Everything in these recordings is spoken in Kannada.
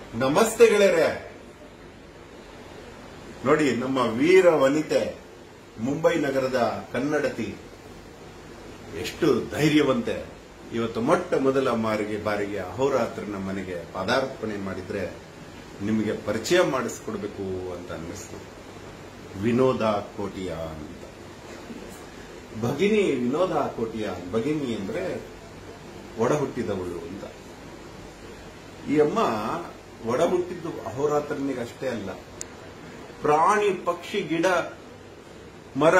ನಮಸ್ತೆ ಗೆಳೆಯರೆ ನೋಡಿ ನಮ್ಮ ವೀರ ವನಿತೆ ಮುಂಬೈ ನಗರದ ಕನ್ನಡತಿ ಎಷ್ಟು ಧೈರ್ಯವಂತೆ ಇವತ್ತು ಮೊಟ್ಟ ಮೊದಲ ಮಾರಿಗೆ ಬಾರಿಗೆ ಅಹೋರಾತ್ರನ ಮನೆಗೆ ಪದಾರ್ಪಣೆ ಮಾಡಿದ್ರೆ ನಿಮಗೆ ಪರಿಚಯ ಮಾಡಿಸ್ಕೊಡ್ಬೇಕು ಅಂತ ಅನ್ನಿಸ್ತು ವಿನೋದ ಕೋಟಿಯ ಅಂತ ಭಗಿನಿ ವಿನೋದ ಕೋಟಿಯ ಭಗಿನಿ ಅಂದ್ರೆ ಒಡ ಹುಟ್ಟಿದವಳು ಅಂತ ಈ ಅಮ್ಮ ಒಡ ಹುಟ್ಟಿದ್ದು ಅಹೋರಾತ್ರನಿಗೆ ಅಷ್ಟೇ ಅಲ್ಲ ಪ್ರಾಣಿ ಪಕ್ಷಿ ಗಿಡ ಮರ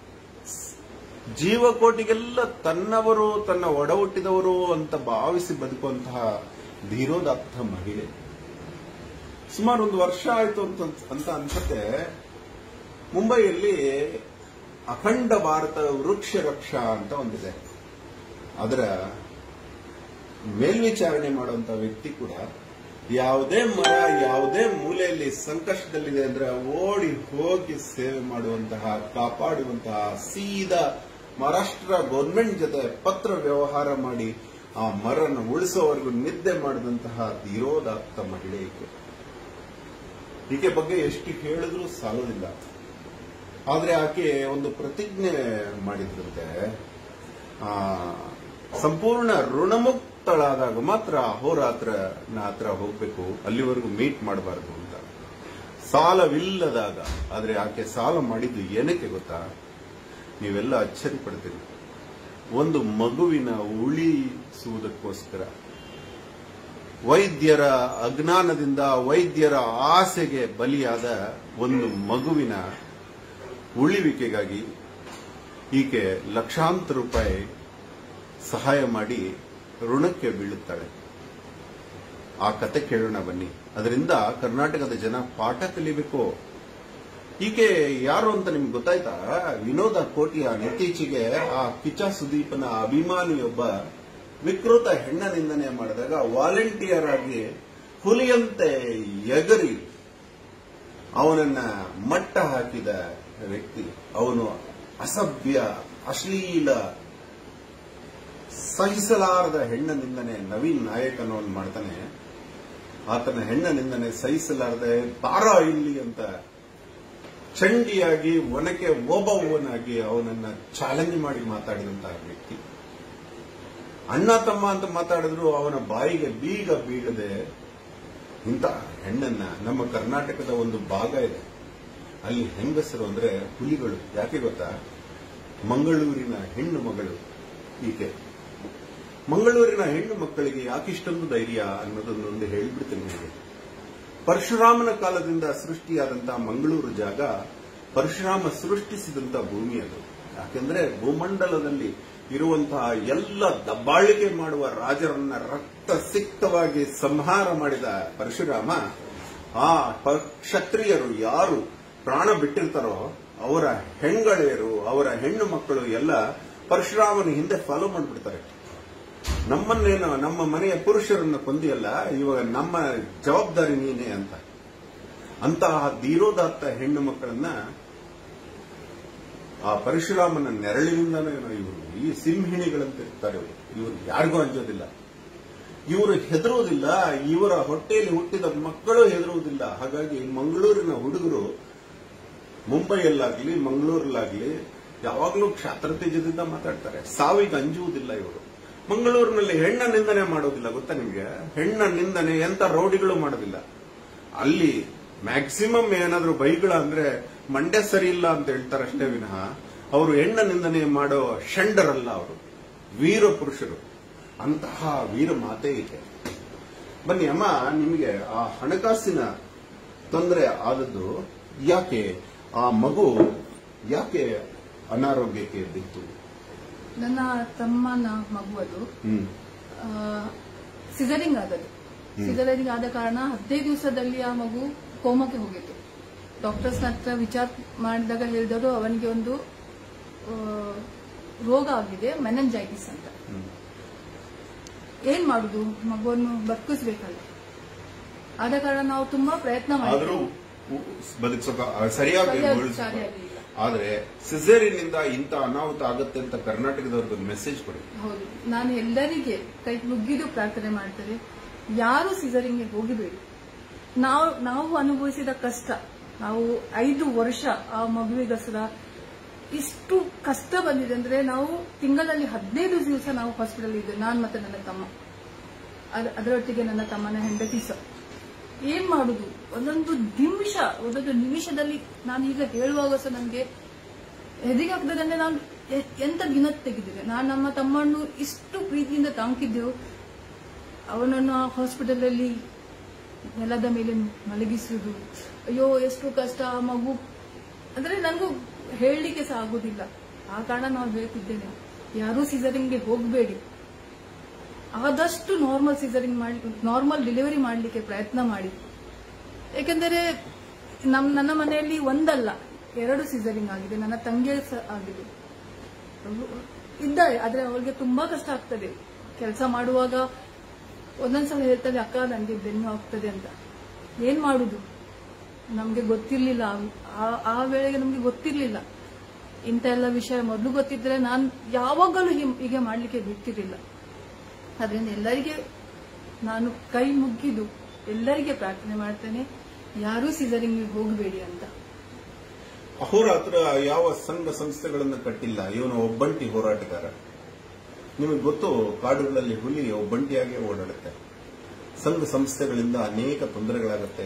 ಜೀವಕೋಟಿಗೆಲ್ಲ ತನ್ನವರು ತನ್ನ ಒಡ ಹುಟ್ಟಿದವರು ಅಂತ ಭಾವಿಸಿ ಬದುಕುವಂತಹ ಧೀರೋದಾತ್ತ ಮಹಿಳೆ ಸುಮಾರು ಒಂದು ವರ್ಷ ಆಯ್ತು ಅಂತ ಅಂತ ಅನ್ಸುತ್ತೆ ಮುಂಬೈಯಲ್ಲಿ ಅಖಂಡ ಭಾರತ ವೃಕ್ಷ ರಕ್ಷಾ ಅಂತ ಒಂದಿದೆ ಅದರ ಮೇಲ್ವಿಚಾರಣೆ ಮಾಡುವಂತ ವ್ಯಕ್ತಿ ಕೂಡ ಯಾವುದೇ ಮರ ಯಾವುದೇ ಮೂಲೆಯಲ್ಲಿ ಸಂಕಷ್ಟದಲ್ಲಿದೆ ಅಂದ್ರೆ ಓಡಿ ಹೋಗಿ ಸೇವೆ ಮಾಡುವಂತಹ ಕಾಪಾಡುವಂತಹ ಸೀದಾ ಮಹಾರಾಷ್ಟ್ರ ಗೌರ್ಮೆಂಟ್ ಜೊತೆ ಪತ್ರ ವ್ಯವಹಾರ ಮಾಡಿ ಆ ಮರನ ಉಳಿಸೋವರೆಗೂ ನಿದ್ದೆ ಮಾಡಿದಂತಹ ಧೀರೋದಾತ್ತ ಮಹಿಳೆ ಈಕೆ ಈಕೆ ಬಗ್ಗೆ ಎಷ್ಟು ಹೇಳಿದ್ರೂ ಸಾಲೋದಿಲ್ಲ ಆದ್ರೆ ಆಕೆ ಒಂದು ಪ್ರತಿಜ್ಞೆ ಮಾಡಿದ್ರಂತೆ ಆ ಸಂಪೂರ್ಣ ಋಣಮುಕ್ತಳಾದಾಗ ಮಾತ್ರ ಅಹೋರಾತ್ರನ ಹತ್ರ ಹೋಗ್ಬೇಕು ಅಲ್ಲಿವರೆಗೂ ಮೀಟ್ ಮಾಡಬಾರದು ಅಂತ ಸಾಲವಿಲ್ಲದಾಗ ಆದ್ರೆ ಆಕೆ ಸಾಲ ಮಾಡಿದ್ದು ಏನಕ್ಕೆ ಗೊತ್ತಾ ನೀವೆಲ್ಲ ಅಚ್ಚರಿ ಪಡ್ತೀರಿ ಒಂದು ಮಗುವಿನ ಉಳಿಸುವುದಕ್ಕೋಸ್ಕರ ವೈದ್ಯರ ಅಜ್ಞಾನದಿಂದ ವೈದ್ಯರ ಆಸೆಗೆ ಬಲಿಯಾದ ಒಂದು ಮಗುವಿನ ಉಳಿವಿಕೆಗಾಗಿ ಈಕೆ ಲಕ್ಷಾಂತರ ರೂಪಾಯಿ ಸಹಾಯ ಮಾಡಿ ಋಣಕ್ಕೆ ಬೀಳುತ್ತಾಳೆ ಆ ಕತೆ ಕೇಳೋಣ ಬನ್ನಿ ಅದರಿಂದ ಕರ್ನಾಟಕದ ಜನ ಪಾಠ ಕಲಿಬೇಕು ಈಕೆ ಯಾರು ಅಂತ ನಿಮ್ಗೆ ಗೊತ್ತಾಯ್ತಾ ವಿನೋದ ಕೋಟಿಯ ಇತ್ತೀಚೆಗೆ ಆ ಕಿಚ್ಚ ಸುದೀಪನ ಅಭಿಮಾನಿಯೊಬ್ಬ ವಿಕೃತ ಹೆಣ್ಣ ನಿಂದನೆ ಮಾಡಿದಾಗ ವಾಲಂಟಿಯರ್ ಆಗಿ ಹುಲಿಯಂತೆ ಎಗರಿ ಅವನನ್ನ ಮಟ್ಟ ಹಾಕಿದ ವ್ಯಕ್ತಿ ಅವನು ಅಸಭ್ಯ ಅಶ್ಲೀಲ ಸಹಿಸಲಾರದ ಹೆಣ್ಣ ನಿಂದನೆ ನವೀನ್ ನಾಯಕ್ ಅನ್ನೋನ್ ಮಾಡ್ತಾನೆ ಆತನ ಹೆಣ್ಣ ನಿಂದನೆ ಸಹಿಸಲಾರದೆ ಬಾರ ಇಲ್ಲಿ ಅಂತ ಚಂಡಿಯಾಗಿ ಒನಕೆ ಓಬವ್ವನಾಗಿ ಅವನನ್ನ ಚಾಲೆಂಜ್ ಮಾಡಿ ಮಾತಾಡಿದಂತಹ ವ್ಯಕ್ತಿ ಅಣ್ಣ ತಮ್ಮ ಅಂತ ಮಾತಾಡಿದ್ರು ಅವನ ಬಾಯಿಗೆ ಬೀಗ ಬೀಗದೆ ಇಂಥ ಹೆಣ್ಣನ್ನ ನಮ್ಮ ಕರ್ನಾಟಕದ ಒಂದು ಭಾಗ ಇದೆ ಅಲ್ಲಿ ಹೆಂಗಸರು ಅಂದ್ರೆ ಹುಲಿಗಳು ಯಾಕೆ ಗೊತ್ತಾ ಮಂಗಳೂರಿನ ಹೆಣ್ಣು ಮಗಳು ಈಕೆ ಮಂಗಳೂರಿನ ಹೆಣ್ಣು ಮಕ್ಕಳಿಗೆ ಯಾಕಿಷ್ಟೊಂದು ಧೈರ್ಯ ಅನ್ನೋದನ್ನೊಂದು ಹೇಳಿಬಿಡ್ತೀನಿ ನಿಮಗೆ ಪರಶುರಾಮನ ಕಾಲದಿಂದ ಸೃಷ್ಟಿಯಾದಂತಹ ಮಂಗಳೂರು ಜಾಗ ಪರಶುರಾಮ ಸೃಷ್ಟಿಸಿದಂತ ಭೂಮಿ ಅದು ಯಾಕೆಂದ್ರೆ ಭೂಮಂಡಲದಲ್ಲಿ ಇರುವಂತಹ ಎಲ್ಲ ದಬ್ಬಾಳಿಕೆ ಮಾಡುವ ರಾಜರನ್ನ ರಕ್ತ ಸಿಕ್ತವಾಗಿ ಸಂಹಾರ ಮಾಡಿದ ಪರಶುರಾಮ ಆ ಪ- ಕ್ಷತ್ರಿಯರು ಯಾರು ಪ್ರಾಣ ಬಿಟ್ಟಿರ್ತಾರೋ ಅವರ ಹೆಣ್ಗಳೆಯರು ಅವರ ಹೆಣ್ಣು ಮಕ್ಕಳು ಎಲ್ಲ ಪರಶುರಾಮನ ಹಿಂದೆ ಫಾಲೋ ಮಾಡಿಬಿಡ್ತಾರೆ ನಮ್ಮನ್ನೇನು ನಮ್ಮ ಮನೆಯ ಪುರುಷರನ್ನ ಕೊಂದಿಯಲ್ಲ ಇವಾಗ ನಮ್ಮ ಜವಾಬ್ದಾರಿ ನೀನೆ ಅಂತ ಅಂತಹ ಧೀರೋದಾತ್ತ ಹೆಣ್ಣು ಮಕ್ಕಳನ್ನ ಆ ಪರಶುರಾಮನ ನೆರಳಿನಿಂದನೇ ಇವರು ಈ ಸಿಂಹಿಣಿಗಳಂತ ಇರ್ತಾರೆ ಇವರು ಇವರು ಯಾರಿಗೂ ಅಂಜೋದಿಲ್ಲ ಇವರು ಹೆದರುವುದಿಲ್ಲ ಇವರ ಹೊಟ್ಟೆಯಲ್ಲಿ ಹುಟ್ಟಿದ ಮಕ್ಕಳು ಹೆದರುವುದಿಲ್ಲ ಹಾಗಾಗಿ ಮಂಗಳೂರಿನ ಹುಡುಗರು ಮುಂಬೈಯಲ್ಲಾಗ್ಲಿ ಮಂಗಳೂರಲ್ಲಾಗ್ಲಿ ಯಾವಾಗಲೂ ಕ್ಷಾತ್ರತೇಜದಿಂದ ಮಾತಾಡ್ತಾರೆ ಸಾವಿಗೆ ಅಂಜುವುದಿಲ್ಲ ಇವರು ಮಂಗಳೂರಿನಲ್ಲಿ ಹೆಣ್ಣ ನಿಂದನೆ ಮಾಡೋದಿಲ್ಲ ಗೊತ್ತಾ ನಿಮ್ಗೆ ಹೆಣ್ಣ ನಿಂದನೆ ಎಂತ ರೌಡಿಗಳು ಮಾಡೋದಿಲ್ಲ ಅಲ್ಲಿ ಮ್ಯಾಕ್ಸಿಮಮ್ ಏನಾದ್ರೂ ಬೈಗಳ ಅಂದ್ರೆ ಮಂಡ್ಯ ಸರಿ ಇಲ್ಲ ಅಂತ ಹೇಳ್ತಾರಷ್ಟೇ ವಿನಃ ಅವರು ಹೆಣ್ಣ ನಿಂದನೆ ಮಾಡೋ ಷಂಡರಲ್ಲ ಅವರು ವೀರ ಪುರುಷರು ಅಂತಹ ವೀರ ಮಾತೆ ಇದೆ ಬನ್ನಿ ಅಮ್ಮ ನಿಮಗೆ ಆ ಹಣಕಾಸಿನ ತೊಂದರೆ ಆದದ್ದು ಯಾಕೆ ಆ ಮಗು ಯಾಕೆ ಅನಾರೋಗ್ಯಕ್ಕೆ ಬಿತ್ತು ನನ್ನ ತಮ್ಮನ ಮಗು ಅದು ಹ್ಮ್ ಸಿಸರಿಂಗ್ ಆದದ್ದು ಸಿಸರಿಂಗ್ ಆದ ಕಾರಣ ಹದಿನೈದು ದಿವಸದಲ್ಲಿ ಆ ಮಗು ಕೋಮಕ್ಕೆ ಹೋಗಿತ್ತು ಡಾಕ್ಟರ್ಸ್ ಹತ್ರ ವಿಚಾರ ಮಾಡಿದಾಗ ಹೇಳಿದರು ಅವನಿಗೆ ಒಂದು ಆ, ರೋಗ ಆಗಿದೆ ಮೆನಂಜೈಟಿಸ್ ಅಂತ ಹ್ಮ್. ಏನ್ ಮಾಡುದು ಮಗುವನ್ನು ಬದುಕಿಸ್ಬೇಕಲ್ಲ ಆದ ಕಾರಣ ನಾವು ತುಂಬಾ ಪ್ರಯತ್ನ ಆದ್ರೂ ಮಾಡಿದ್ವಿ ಉ- ಬದುಕ್ಸೋಕ ಸರಿಯಾಗಿ ಸರಿಯಾಗಿ ಉಳಿಸ್ಕೊ. ಸರಿಯಾಗಿ ಇಲ್ಲ. ಆದ್ರೆ ಸಿಸೇರಿನಿಂದ ಇಂಥ ಅನಾಹುತ ಆಗುತ್ತೆ ಅಂತ ಕರ್ನಾಟಕದವ್ರಿಗೆ ಒಂದು ಮೆಸೇಜ್ ಕೊಡಿ ಹೌದು ನಾನು ಎಲ್ಲರಿಗೆ ಕೈ ಮುಗಿದು ಪ್ರಾರ್ಥನೆ ಮಾಡ್ತೇನೆ ಯಾರು ಸಿಸರಿಂಗ್ಗೆ ಹೋಗಿಬೇಡಿ ನಾವು ನಾವು ಅನುಭವಿಸಿದ ಕಷ್ಟ ನಾವು ಐದು ವರ್ಷ ಆ ಮಗುವಿಗೋಸ್ಕರ ಇಷ್ಟು ಕಷ್ಟ ಬಂದಿದೆ ಅಂದ್ರೆ ನಾವು ತಿಂಗಳಲ್ಲಿ ಹದಿನೈದು ದಿವಸ ನಾವು ಹಾಸ್ಪಿಟಲ್ ಇದ್ದೆ ನಾನು ಮತ್ತೆ ನನ್ನ ತಮ್ಮ ಅದ- ಅದರೊಟ್ಟಿಗೆ ನನ್ನ ತಮ್ಮನ ಹೆಂಡತಿ ಸಹ ಏನ್ ಮಾಡುದು ಒಂದೊಂದು ನಿಮಿಷ ಒಂದೊಂದು ನಿಮಿಷದಲ್ಲಿ ನಾನು ಈಗ ಹೇಳುವಾಗ ಸಹ ನನಗೆ ಹೆದರಿಕೆ ಆಗ್ತದೆ ಅಂದ್ರೆ ನಾನು ಎ- ಎಂತ ದಿನ ತೆಗೆದಿದೆ ನಾನು ನಮ್ಮ ತಮ್ಮನ್ನು ಇಷ್ಟು ಪ್ರೀತಿಯಿಂದ ತಾಂಕಿದ್ದೆವು ಅವನನ್ನು ಹಾಸ್ಪಿಟಲ್ ಅಲ್ಲಿ ನೆಲದ ಮೇಲೆ ಮಲಗಿಸುವುದು ಅಯ್ಯೋ ಎಷ್ಟು ಕಷ್ಟ ಆ ಮಗು ಅಂದ್ರೆ ನನಗೂ ಹೇಳಲಿಕ್ಕೆ ಸಹ ಆಗುದಿಲ್ಲ ಆ ಕಾರಣ ನಾವು ಹೇಳ್ತಿದ್ದೇನೆ ಯಾರೂ ಸಿಸರಿಂಗ್ಗೆ ಹೋಗಬೇಡಿ ಆದಷ್ಟು ನಾರ್ಮಲ್ ಸಿಸರಿಂಗ್ ಮಾಡಿ ನಾರ್ಮಲ್ ಡೆಲಿವರಿ ಮಾಡಲಿಕ್ಕೆ ಪ್ರಯತ್ನ ಮಾಡಿ ಏಕೆಂದರೆ ನಮ್ ನನ್ನ ಮನೆಯಲ್ಲಿ ಒಂದಲ್ಲ ಎರಡು ಸಿಸರಿಂಗ್ ಆಗಿದೆ ನನ್ನ ತಂಗಿ ಸಹ ಆಗಿದೆ ಅವ್ರು ಇದ್ದಾರೆ ಆದ್ರೆ ಅವಳಿಗೆ ತುಂಬಾ ಕಷ್ಟ ಆಗ್ತದೆ ಕೆಲಸ ಮಾಡುವಾಗ ಒಂದೊಂದ್ಸಲ ಹೇಳ್ತಾರೆ ಅಕ್ಕ ನನಗೆ ಬೆನ್ನು ಆಗ್ತದೆ ಅಂತ ಏನ್ ಮಾಡುದು ನಮ್ಗೆ ಗೊತ್ತಿರ್ಲಿಲ್ಲ ಆ- ಆ ವೇಳೆಗೆ ನಮ್ಗೆ ಗೊತ್ತಿರ್ಲಿಲ್ಲ ಇಂಥ ಎಲ್ಲ ವಿಷಯ ಮೊದಲು ಗೊತ್ತಿದ್ರೆ ನಾನು ಯಾವಾಗಲೂ ಹೀ- ಹೀಗೆ ಮಾಡ್ಲಿಕ್ಕೆ ಬಿಡ್ತಿರ್ಲಿಲ್ಲ ಅದರಿಂದ ಎಲ್ಲರಿಗೆ ನಾನು ಕೈ ಮುಗಿದು ಎಲ್ಲರಿಗೆ ಪ್ರಾರ್ಥನೆ ಮಾಡ್ತೇನೆ ಯಾರೂ ಸಿಸರಿಂಗ್ ಹೋಗಬೇಡಿ ಅಂತ ಅಹೋರಾತ್ರ ಯಾವ ಸಂಘ ಸಂಸ್ಥೆಗಳನ್ನು ಕಟ್ಟಿಲ್ಲ ಇವನು ಒಬ್ಬಂಟಿ ಹೋರಾಟಗಾರ ನಿಮಗೆ ಗೊತ್ತು ಕಾಡುಗಳಲ್ಲಿ ಹುಲಿ ಒಬ್ಬಂಟಿಯಾಗಿ ಓಡಾಡುತ್ತೆ ಸಂಘ ಸಂಸ್ಥೆಗಳಿಂದ ಅನೇಕ ತೊಂದರೆಗಳಾಗುತ್ತೆ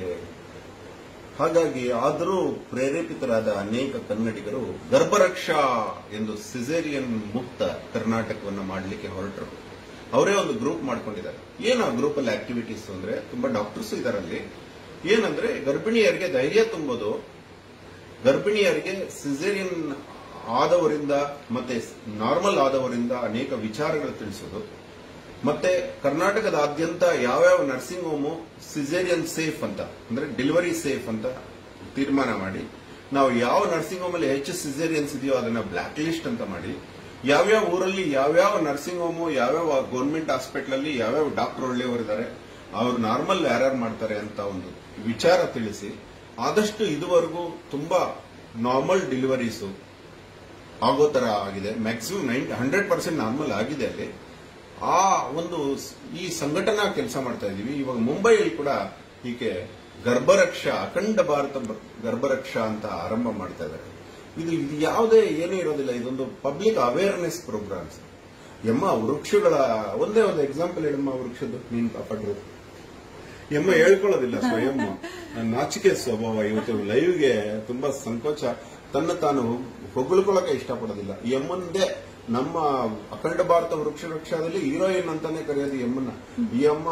ಹಾಗಾಗಿ ಆದರೂ ಪ್ರೇರೇಪಿತರಾದ ಅನೇಕ ಕನ್ನಡಿಗರು ಗರ್ಭರಕ್ಷಾ ಎಂದು ಸಿಸೇರಿಯನ್ ಮುಕ್ತ ಕರ್ನಾಟಕವನ್ನು ಮಾಡಲಿಕ್ಕೆ ಹೊರಟರು ಅವರೇ ಒಂದು ಗ್ರೂಪ್ ಮಾಡ್ಕೊಂಡಿದ್ದಾರೆ ಏನು ಆ ಗ್ರೂಪ್ ಅಲ್ಲಿ ಆಕ್ಟಿವಿಟೀಸ್ ಅಂದ್ರೆ ತುಂಬಾ ಡಾಕ್ಟರ್ಸ್ ಇದರಲ್ಲಿ ಏನಂದ್ರೆ ಗರ್ಭಿಣಿಯರಿಗೆ ಧೈರ್ಯ ತುಂಬೋದು ಗರ್ಭಿಣಿಯರಿಗೆ ಸಿಸೇರಿಯನ್ ಆದವರಿಂದ ಮತ್ತೆ ನಾರ್ಮಲ್ ಆದವರಿಂದ ಅನೇಕ ವಿಚಾರಗಳು ತಿಳಿಸೋದು ಮತ್ತೆ ಕರ್ನಾಟಕದಾದ್ಯಂತ ಯಾವ್ಯಾವ ನರ್ಸಿಂಗ್ ಹೋಮು ಸಿಸೇರಿಯನ್ ಸೇಫ್ ಅಂತ ಅಂದ್ರೆ ಡೆಲಿವರಿ ಸೇಫ್ ಅಂತ ತೀರ್ಮಾನ ಮಾಡಿ ನಾವು ಯಾವ ನರ್ಸಿಂಗ್ ಹೋಮ್ ಅಲ್ಲಿ ಹೆಚ್ಚು ಸಿಸೇರಿಯನ್ಸ್ ಇದೆಯೋ ಅದನ್ನ ಬ್ಲಾಕ್ ಲಿಸ್ಟ್ ಅಂತ ಮಾಡಿ ಯಾವ್ಯಾವ ಊರಲ್ಲಿ ಯಾವ್ಯಾವ ನರ್ಸಿಂಗ್ ಹೋಮು ಯಾವ್ಯಾವ ಗೌರ್ಮೆಂಟ್ ಹಾಸ್ಪಿಟಲ್ ಅಲ್ಲಿ ಯಾವ್ಯಾವ ಡಾಕ್ಟರ್ ಒಳ್ಳೆಯವರಿದ್ದಾರೆ ಅವ್ರು ನಾರ್ಮಲ್ ಯಾರ್ಯಾರು ಮಾಡ್ತಾರೆ ಅಂತ ಒಂದು ವಿಚಾರ ತಿಳಿಸಿ ಆದಷ್ಟು ಇದುವರೆಗೂ ತುಂಬಾ ನಾರ್ಮಲ್ ಡೆಲಿವರೀಸು ಆಗೋ ತರ ಆಗಿದೆ maximum nine hundred percent normal ಆಗಿದೆ ಅಲ್ಲಿ ಆ ಒಂದು ಸ್- ಈ ಸಂಘಟನಾ ಕೆಲಸ ಮಾಡ್ತಾ ಇದೀವಿ ಇವಾಗ ಮುಂಬೈಯಲ್ಲಿ ಕೂಡ ಹೀಗೆ ಗರ್ಭರಕ್ಷಾ ಅಖಂಡ ಭಾರತ ಬ- ಗರ್ಭರಕ್ಷಾ ಅಂತ ಆರಂಭ ಮಾಡ್ತಾ ಇದ್ದಾರೆ ಇದು ಇದು ಯಾವುದೇ ಏನೂ ಇರೋದಿಲ್ಲ ಇದೊಂದು ಪಬ್ಲಿಕ್ ಅವೇರ್ನೆಸ್ ಪ್ರೋಗ್ರಾಮ್ಸ್ ಎಮ್ಮ ವೃಕ್ಷಗಳ ಒಂದೇ ಒಂದು ಎಕ್ಸಾಂಪಲ್ ಹೇಳಮ್ಮ ವೃಕ್ಷದ್ದು ನೀನ್ ಕಾಪಾಡಿರೋದು ಎಮ್ಮ ಹೇಳ್ಕೊಳ್ಳೋದಿಲ್ಲ ಸ್ವಯಂ ನಾಚಿಕೆ ಸ್ವಭಾವ ಇವತ್ತು ಲೈವ್ಗೆ ತುಂಬಾ ಸಂಕೋಚ ತನ್ನ ತಾನು ಹೊಗಳ್ಕೊಳ್ಳೋಕೆ ಇಷ್ಟಪಡೋದಿಲ್ಲ ಎಮ್ಮಂದೇ ನಮ್ಮ ಅಖಂಡ ಭಾರತ ವೃಕ್ಷ ರಕ್ಷಾದಲ್ಲಿ ಹೀರೋಯಿನ್ ಅಂತಾನೆ ಕರೆಯೋದು ಎಮ್ಮನ್ನ ಈ ಅಮ್ಮ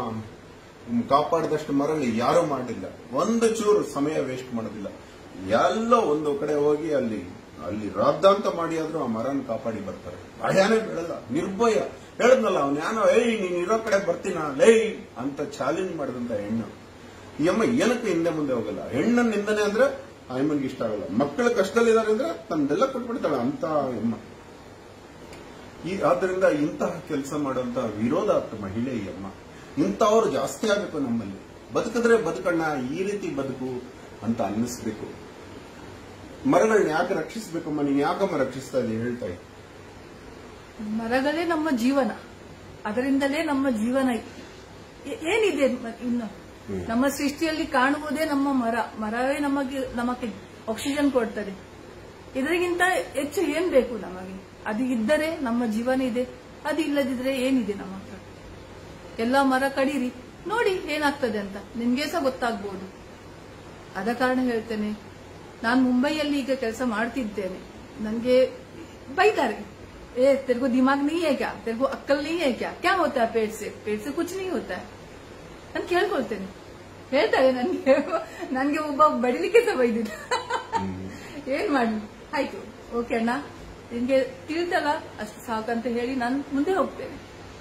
ಕಾಪಾಡಿದಷ್ಟು ಮರಳಿ ಯಾರು ಮಾಡಿಲ್ಲ ಒಂದು ಚೂರು ಸಮಯ ವೇಸ್ಟ್ ಮಾಡೋದಿಲ್ಲ ಎಲ್ಲೋ ಒಂದು ಕಡೆ ಹೋಗಿ ಅಲ್ಲಿ ಅಲ್ಲಿ ರಾದ್ದಾಂತ ಮಾಡಿ ಆದ್ರೂ ಆ ಮರನ ಕಾಪಾಡಿ ಬರ್ತಾರೆ ಭಯನೇ ಬೀಳಲ್ಲ ನಿರ್ಭಯ ಹೇಳದ್ನಲ್ಲ ಅವನ್ ಯಾನೋ ಏಯ್ ನೀನ್ ಇರೋ ಕಡೆ ಬರ್ತೀನ ಲೈ ಅಂತ ಚಾಲೆಂಜ್ ಮಾಡಿದಂತ ಹೆಣ್ಣು ಈ ಅಮ್ಮ ಏನಕ್ಕೆ ಹಿಂದೆ ಮುಂದೆ ಹೋಗಲ್ಲ ಹೆಣ್ಣನ್ನ ನಿಂದನೆ ಅಂದ್ರೆ ಆ ಅಮ್ಮನ್ಗೆ ಇಷ್ಟ ಆಗಲ್ಲ ಮಕ್ಕಳ ಕಷ್ಟದಲ್ಲಿದ್ದಾರೆ ಅಂದ್ರೆ ತನ್ನದೆಲ್ಲ ಕೊಟ್ಬಿಡ್ತಾಳೆ ಅಂತ ಅಮ್ಮ ಈ ಆದ್ದರಿಂದ ಇಂತಹ ಕೆಲಸ ಮಾಡುವಂತ ವಿರೋಧಾತ್ಮ ಮಹಿಳೆ ಈ ಅಮ್ಮ ಇಂಥವ್ರು ಜಾಸ್ತಿ ಆಗಬೇಕು ನಮ್ಮಲ್ಲಿ ಬದುಕಿದ್ರೆ ಬದುಕಣ್ಣ ಈ ರೀತಿ ಬದುಕು ಅಂತ ಅನ್ನಿಸ್ಬೇಕು ಮರಗಳನ್ನ ಯಾಕೆ ರಕ್ಷಿಸಬೇಕಮ್ಮ ನೀನ್ ಯಾಕಮ್ಮ ರಕ್ಷಿಸ್ತಾ ಇದೀಯ ಹೇಳ್ತಾ ಇದ್ದೀನಿ ಮರಗಳೇ ನಮ್ಮ ಜೀವನ ಅದರಿಂದಲೇ ನಮ್ಮ ಜೀವನ ಏ- ಏನಿದೆ ಮ- ಇನ್ನು ನಮ್ಮ ಸೃಷ್ಟಿಯಲ್ಲಿ ಕಾಣುವುದೇ ನಮ್ಮ ಮರ ಮರವೇ ನಮಗೆ ನಮಗೆ ಆಕ್ಸಿಜನ್ ಕೊಡ್ತದೆ ಇದರಿಗಿಂತ ಹೆಚ್ಚು ಏನ್ ಬೇಕು ನಮಗೆ ಅದು ಇದ್ದರೆ ನಮ್ಮ ಜೀವನ ಇದೆ ಅದು ಇಲ್ಲದಿದ್ರೆ ಏನಿದೆ ನಮ್ಮ ಹತ್ರ ಎಲ್ಲ ಮರ ಕಡೀರಿ ನೋಡಿ ಏನಾಗ್ತದೆ ಅಂತ ನಿಮ್ಗೆ ಸಹ ಗೊತ್ತಾಗ್ಬೋದು ಆದ ಕಾರಣ ಹೇಳ್ತೇನೆ ನಾನು ಮುಂಬೈಯಲ್ಲಿ ಈಗ ಕೆಲಸ ಮಾಡ್ತಿದ್ದೇನೆ ನನಗೆ ಬೈತಾರೆ ए तेरे को दिमाग नहीं है क्या तेरे को अक्कल नहीं है क्या क्या होता है पेट से पेट से कुछ नहीं होता है ನಾನು ಕೇಳ್ಕೊಳ್ತೇನೆ ಹೇಳ್ತಾರೆ ನನ್ಗೆ ನನ್ಗೆ ಒಬ್ಬ ಬಡಿಲಿಕ್ಕೆ ಸಹ ಬೈದಿಲ್ಲ ಏನ್ ಮಾಡ್ಲಿ ಆಯ್ತು ಓಕೆ ಅಣ್ಣ ನಿನ್ಗೆ ತಿಳಿತಲ್ಲ ಅಷ್ಟು ಸಾಕಂತ ಹೇಳಿ ನಾನು ಮುಂದೆ ಹೋಗ್ತೇನೆ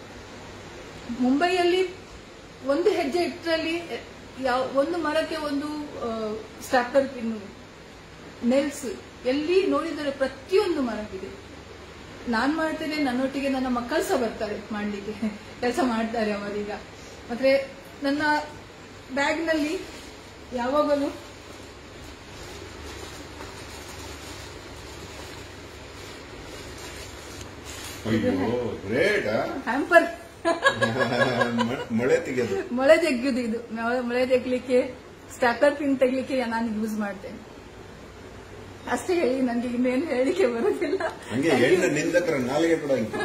ಮುಂಬೈಯಲ್ಲಿ ಒಂದು ಹೆಜ್ಜೆ ಇಟ್ಟರಲ್ಲಿ ಯಾವ ಒಂದು ಮರಕ್ಕೆ ಒಂದು ಸ್ಟ್ರಾಕ್ಟರ್ ಪಿನ್ನು ನೆಲ್ಸ್ ಎಲ್ಲಿ ನೋಡಿದರೆ ಪ್ರತಿಯೊಂದು ಮರಕ್ಕಿದೆ ನಾನ್ ಮಾಡ್ತೇನೆ ನನ್ನೊಟ್ಟಿಗೆ ನನ್ನ ಮಕ್ಕಳು ಸಹ ಬರ್ತಾರೆ ಮಾಡ್ಲಿಕ್ಕೆ ಕೆಲಸ ಮಾಡ್ತಾರೆ ಅವರೀಗ ಮತ್ತೆ ನನ್ನ ಬ್ಯಾಗ್ನಲ್ಲಿ ಯಾವಾಗಲೂ ಅಯ್ಯೋ ಗ್ರೇಟ್ ಹ್ಯಾಂಪರ್ ಮ- ಮಳೆ ತೆಗೆಯೋದು ಮೊಳೆ ತೆಗೆಯೋದು ಇದು ಮೊಳೆ- ಮೊಳೆ ತೆಗ್ಲಿಕ್ಕೆ ಸ್ಟಾಪ್ಲರ್ ಪಿನ್ ತೆಗ್ಲಿಕ್ಕೆ ನಾನು ಯೂಸ್ ಮಾಡ್ತೇನೆ ಅಷ್ಟೇ ಹೇಳಿ ನನಗೆ ಇನ್ನೇನು ಹೇಳಿಕೆ ಬರೋದಿಲ್ಲ ಹಂಗೆ ಹೆಣ್ಣು ನಿಂದಕರ ನಾಲಿಗೆ ಕೂಡ ಹಿಂಗೆ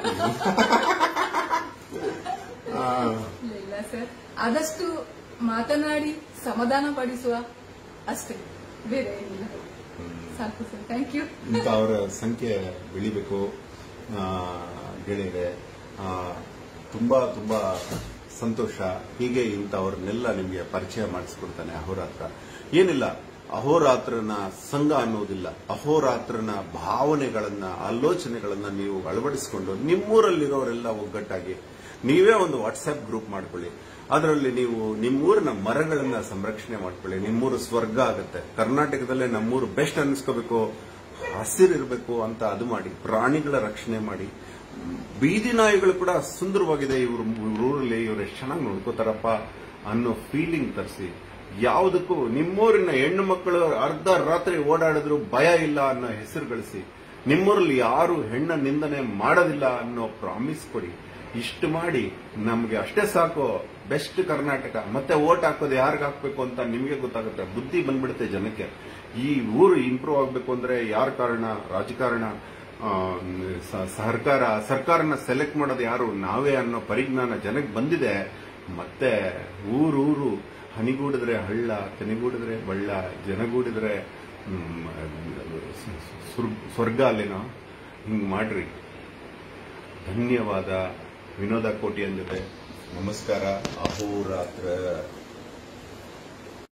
ಆ, ಇಲ್ಲ ಇಲ್ಲ ಸರ್ ಆದಷ್ಟು ಮಾತನಾಡಿ ಸಮಾಧಾನ ಪಡಿಸುವ ಅಷ್ಟೇ ಬೇರೆ ಏನಿಲ್ಲ ಸಾಕು ಸರ್ ಥ್ಯಾಂಕ್ ಯು ಇಂಥ ಅವರ ಸಂಖ್ಯೆ ಬೆಳಿಬೇಕು ಆ, ಗೆಳೆಯರೆ ಆ, ತುಂಬಾ ತುಂಬಾ ಸಂತೋಷ ಹೀಗೆ ಇಂಥವ್ರನ್ನೆಲ್ಲ ನಿಮಗೆ ಪರಿಚಯ ಮಾಡಿಸ್ಕೊಡ್ತಾನೆ ಅಹೋರಾತ್ರ ಏನಿಲ್ಲ ಅಹೋರಾತ್ರನ ಸಂಘ ಅನ್ನೋದಿಲ್ಲ ಅಹೋರಾತ್ರನ ಭಾವನೆಗಳನ್ನ ಆಲೋಚನೆಗಳನ್ನ ನೀವು ಅಳವಡಿಸಿಕೊಂಡು ನಿಮ್ಮೂರಲ್ಲಿರೋರೆಲ್ಲ ಒಗ್ಗಟ್ಟಾಗಿ ನೀವೇ ಒಂದು ವಾಟ್ಸ್ಆಪ್ ಗ್ರೂಪ್ ಮಾಡ್ಕೊಳ್ಳಿ ಅದರಲ್ಲಿ ನೀವು ನಿಮ್ಮೂರಿನ ಮರಗಳನ್ನ ಸಂರಕ್ಷಣೆ ಮಾಡ್ಕೊಳ್ಳಿ ನಿಮ್ಮೂರು ಸ್ವರ್ಗ ಆಗುತ್ತೆ ಕರ್ನಾಟಕದಲ್ಲೇ ನಮ್ಮೂರು ಬೆಸ್ಟ್ ಅನ್ನಿಸ್ಕೋಬೇಕು ಹಸಿರಿರಬೇಕು ಅಂತ ಅದು ಮಾಡಿ ಪ್ರಾಣಿಗಳ ರಕ್ಷಣೆ ಮಾಡಿ ಬೀದಿ ನಾಯಿಗಳು ಕೂಡ ಸುಂದರವಾಗಿದೆ ಇವ್ರ ಊರಲ್ಲಿ ಇವ್ರು ಎಷ್ಟು ಚೆನ್ನಾಗಿ ನೋಡ್ಕೋತಾರಪ್ಪ ಅನ್ನೋ ಫೀಲಿಂಗ್ ತರಿಸಿ ಯಾವುದಕ್ಕೂ ನಿಮ್ಮೂರಿನ ಹೆಣ್ಣು ಮಕ್ಕಳು ಅರ್ಧ ರಾತ್ರಿ ಓಡಾಡಿದ್ರು ಭಯ ಇಲ್ಲ ಅನ್ನೋ ಹೆಸರು ಗಳಿಸಿ ನಿಮ್ಮೂರಲ್ಲಿ ಯಾರು ಹೆಣ್ಣ ನಿಂದನೆ ಮಾಡೋದಿಲ್ಲ ಅನ್ನೋ ಪ್ರಾಮಿಸ್ ಕೊಡಿ ಇಷ್ಟು ಮಾಡಿ ನಮ್ಗೆ ಅಷ್ಟೇ ಸಾಕು ಬೆಸ್ಟ್ ಕರ್ನಾಟಕ ಮತ್ತೆ ಓಟ್ ಹಾಕೋದು ಯಾರಿಗೆ ಹಾಕ್ಬೇಕು ಅಂತ ನಿಮಗೆ ಗೊತ್ತಾಗುತ್ತೆ ಬುದ್ಧಿ ಬಂದ್ಬಿಡುತ್ತೆ ಜನಕ್ಕೆ ಈ ಊರು ಇಂಪ್ರೂವ್ ಆಗ್ಬೇಕು ಅಂದ್ರೆ ಯಾರ ಕಾರಣ ರಾಜಕಾರಣ ಆ, ಸ- ಸರ್ಕಾರ ಸರ್ಕಾರನ ಸೆಲೆಕ್ಟ್ ಮಾಡೋದು ಯಾರು ನಾವೇ ಅನ್ನೋ ಪರಿಜ್ಞಾನ ಜನಕ್ಕೆ ಬಂದಿದೆ ಮತ್ತೆ ಊರೂರು ಹನಿಗೂಡಿದ್ರೆ ಹಳ್ಳ ತೆನೆಗೂಡಿದ್ರೆ ಬಳ್ಳ ಜನಗೂಡಿದ್ರೆ ಹ್ಮ್, ಸ- ಸ್ವರ್ಗ- ಸ್ವರ್ಗ ಅಲ್ಲೇನೋ ಹಿಂಗ್ ಮಾಡ್ರಿ ಧನ್ಯವಾದ ವಿನೋದ ಕೋಟಿ ಅಂದಿದೆ ನಮಸ್ಕಾರ ಅಹೋರಾತ್ರ